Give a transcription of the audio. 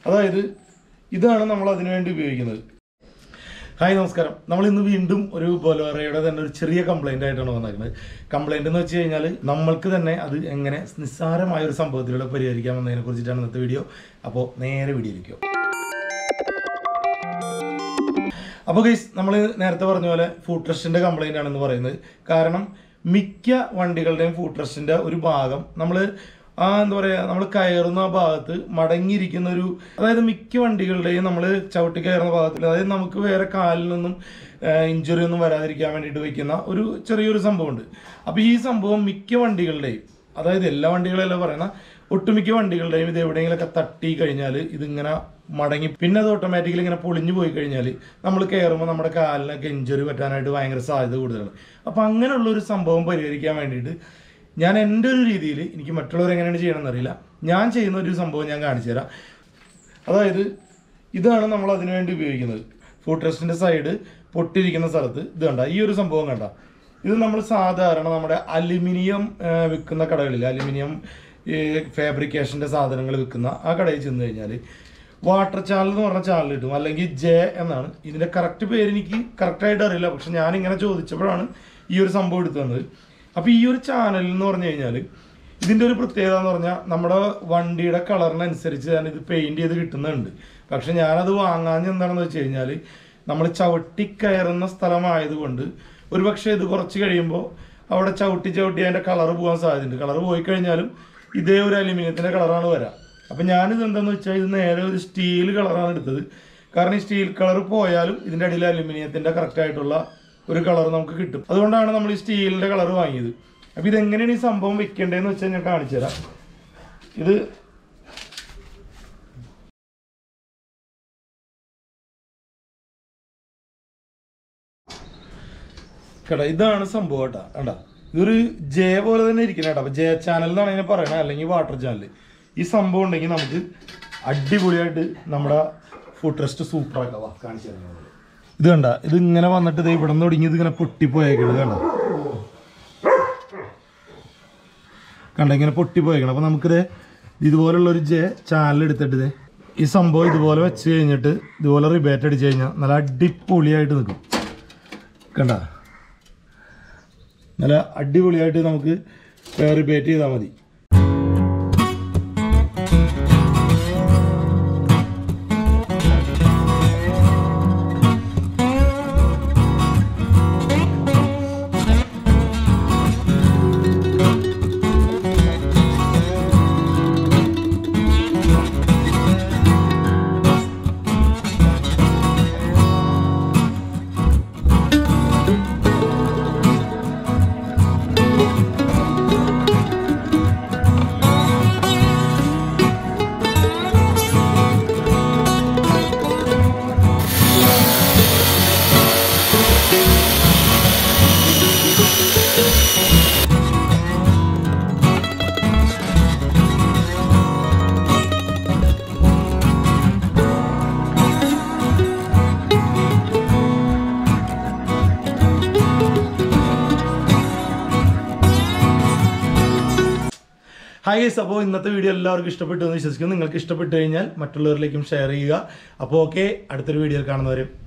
അതായത് ഇതാണ് നമ്മൾ അതിനു വേണ്ടി ഉപയോഗിക്കുന്നത് ഹായ് നമസ്കാരം നമ്മൾ ഇന്ന് വീണ്ടും ഒരു ബൊലോറയുടെ തന്നെ ഒരു ചെറിയ കംപ്ലൈന്റ് ആയിട്ടാണ് വന്നിരിക്കുന്നത് കംപ്ലൈന്റ് എന്ന് വെച്ച് കഴിഞ്ഞാൽ നമ്മൾക്ക് തന്നെ അത് എങ്ങനെ നിസ്സാരമായ ഒരു സംഭവത്തിലൂടെ പരിഹരിക്കാം എന്നതിനെ കുറിച്ചിട്ടാണ് ഇന്നത്തെ വീഡിയോ അപ്പോൾ നേരെ വീഡിയോയിലേക്കോ അപ്പോൾ ഗൈസ് നമ്മൾ നേരത്തെ പറഞ്ഞ പോലെ ഫുഡ് ട്രസ്റ്റിന്റെ കംപ്ലൈന്റ് ആണെന്ന് പറയുന്നത് കാരണം മിക്ക വണ്ടികളുടെയും ഫുഡ് ട്രസ്റ്റിന്റെ ഒരു ഭാഗം നമ്മൾ ആ എന്താ പറയുക നമ്മൾ കയറുന്ന ആ ഭാഗത്ത് മടങ്ങിയിരിക്കുന്ന ഒരു അതായത് മിക്ക വണ്ടികളുടെയും നമ്മൾ ചവിട്ടി കയറുന്ന ഭാഗത്തിൽ അതായത് നമുക്ക് വേറെ കാലിൽ നിന്നും ഇഞ്ചുറി ഒന്നും വരാതിരിക്കാൻ വേണ്ടിയിട്ട് വെക്കുന്ന ഒരു ചെറിയൊരു സംഭവമുണ്ട് അപ്പോൾ ഈ സംഭവം മിക്ക വണ്ടികളുടെയും അതായത് എല്ലാ വണ്ടികളെല്ലാം പറയുന്ന ഒട്ടുമിക്ക വണ്ടികളുടെയും ഇത് എവിടെയെങ്കിലുമൊക്കെ തട്ടി കഴിഞ്ഞാൽ ഇതിങ്ങനെ മടങ്ങി പിന്നെ അത് ഓട്ടോമാറ്റിക്കലി ഇങ്ങനെ പൊളിഞ്ഞു പോയി കഴിഞ്ഞാൽ നമ്മൾ കയറുമ്പോൾ നമ്മുടെ കാലിനൊക്കെ ഇഞ്ചുറി പറ്റാനായിട്ട് ഭയങ്കര സാധ്യത കൂടുതലാണ് അപ്പോൾ അങ്ങനെയുള്ള ഒരു സംഭവം പരിഹരിക്കാൻ വേണ്ടിയിട്ട് ഞാൻ എൻ്റെ ഒരു രീതിയിൽ എനിക്ക് മറ്റുള്ളവർ എങ്ങനെയാണ് ചെയ്യണമെന്ന് അറിയില്ല ഞാൻ ചെയ്യുന്ന ഒരു സംഭവം ഞാൻ കാണിച്ചു തരാം അതായത് ഇതാണ് നമ്മൾ അതിനു വേണ്ടി ഉപയോഗിക്കുന്നത് ഫുഡ് ട്രസ്റ്റിന്റെ സൈഡ് പൊട്ടിയിരിക്കുന്ന സ്ഥലത്ത് ഇത് കണ്ട ഈ ഒരു സംഭവം കണ്ട ഇത് നമ്മൾ സാധാരണ നമ്മുടെ അലുമിനിയം ആ, വിൽക്കുന്ന കടകളിൽ അലുമിനിയം ഫാബ്രിക്കേഷന്റെ സാധനങ്ങൾ വിൽക്കുന്ന ആ കടയിൽ ചെന്ന് കഴിഞ്ഞാൽ വാട്ടർ ചാനൽ എന്ന് പറഞ്ഞ ചാനൽ കിട്ടും അല്ലെങ്കിൽ ജെ എന്നാണ് ഇതിന്റെ കറക്റ്റ് പേര് എനിക്ക് കറക്റ്റായിട്ട് അറിയില്ല പക്ഷെ ഞാൻ ഇങ്ങനെ ചോദിച്ചപ്പോഴാണ് ഈ ഒരു സംഭവം എടുത്തു തന്നത് അപ്പോൾ ഈ ഒരു ചാനൽ എന്ന് പറഞ്ഞു കഴിഞ്ഞാൽ ഇതിന്റെ ഒരു പ്രത്യേകത എന്ന് പറഞ്ഞാൽ നമ്മുടെ വണ്ടിയുടെ കളറിനനുസരിച്ച് തന്നെ ഇത് പെയിന്റ് ചെയ്ത് കിട്ടുന്നുണ്ട് പക്ഷെ ഞാനത് വാങ്ങാൻ എന്താണെന്ന് വെച്ച് കഴിഞ്ഞാൽ നമ്മൾ ചവിട്ടി കയറുന്ന സ്ഥലമായതുകൊണ്ട് ഒരു പക്ഷേ ഇത് കുറച്ച് കഴിയുമ്പോൾ അവിടെ ചവിട്ടി ചവിട്ടി അതിന്റെ കളർ പോകാൻ സാധ്യതയുണ്ട് കളർ പോയി കഴിഞ്ഞാലും ഇതേ ഒരു അലുമിനിയത്തിന്റെ കളറാണ് വരാം അപ്പൊ ഞാനിത് എന്താന്ന് വെച്ചാൽ ഇത് നേരെ ഒരു സ്റ്റീൽ കളറാണ് എടുത്തത് കാരണം ഈ സ്റ്റീൽ കളർ പോയാലും ഇതിന്റെ അടിയിൽ അലുമിനിയത്തിന്റെ കറക്റ്റ് ആയിട്ടുള്ള ഒരു കളർ നമുക്ക് കിട്ടും അതുകൊണ്ടാണ് നമ്മൾ ഈ സ്റ്റീലിന്റെ കളർ വാങ്ങിയത് അപ്പൊ ഇതെങ്ങനെയാണ് ഈ സംഭവം വെക്കേണ്ടതെന്ന് വെച്ചാൽ ഞാൻ കാണിച്ചു തരാം ഇത് കേട്ടോ ഇതാണ് സംഭവം കേട്ടോ കണ്ടാ ഇതൊരു ജെ പോലെ തന്നെ ഇരിക്കണം കേട്ടോ അപ്പൊ ജെ ചാനൽ എന്നാണ് ഇതിനെ പറയണത് അല്ലെങ്കിൽ വാട്ടർ ചാനൽ ഈ സംഭവം ഉണ്ടെങ്കിൽ നമുക്ക് അടിപൊളിയായിട്ട് നമ്മുടെ ഫുഡ് ട്രസ്റ്റ് സൂപ്പർ ആക്കാം വാ, കാണിച്ചു തരാം ഞാൻ. ഇത് കണ്ട ഇത് ഇങ്ങനെ വന്നിട്ട് ഇത് ഇവിടെ നിന്ന് തുടങ്ങി ഇത് ഇങ്ങനെ പൊട്ടിപ്പോയേക്കണത് കണ്ട കണ്ട ഇങ്ങനെ പൊട്ടിപ്പോയേക്കണം അപ്പൊ നമുക്കിത് ഇതുപോലുള്ള ഒരു ജെ ചാനൽ എടുത്തിട്ട് ഇത് ഈ സംഭവം ഇതുപോലെ വെച്ച് കഴിഞ്ഞിട്ട് ഇതുപോലെ റിബേറ്റ് അടിച്ചു കഴിഞ്ഞാൽ നല്ല അടിപൊളിയായിട്ട് നിൽക്കും കണ്ട നല്ല അടിപൊളിയായിട്ട് നമുക്ക് റിബേറ്റ് ചെയ്താൽ മതി ഹായ് ഗൈസ് അപ്പോൾ ഇന്നത്തെ വീഡിയോ എല്ലാവർക്കും ഇഷ്ടപ്പെട്ടു എന്ന് വിശ്വസിക്കുന്നു നിങ്ങൾക്ക് ഇഷ്ടപ്പെട്ടു കഴിഞ്ഞാൽ മറ്റുള്ളവരിലേക്കും ഷെയർ ചെയ്യുക അപ്പോൾ ഓക്കെ അടുത്തൊരു വീഡിയോയിൽ കാണുന്നവരും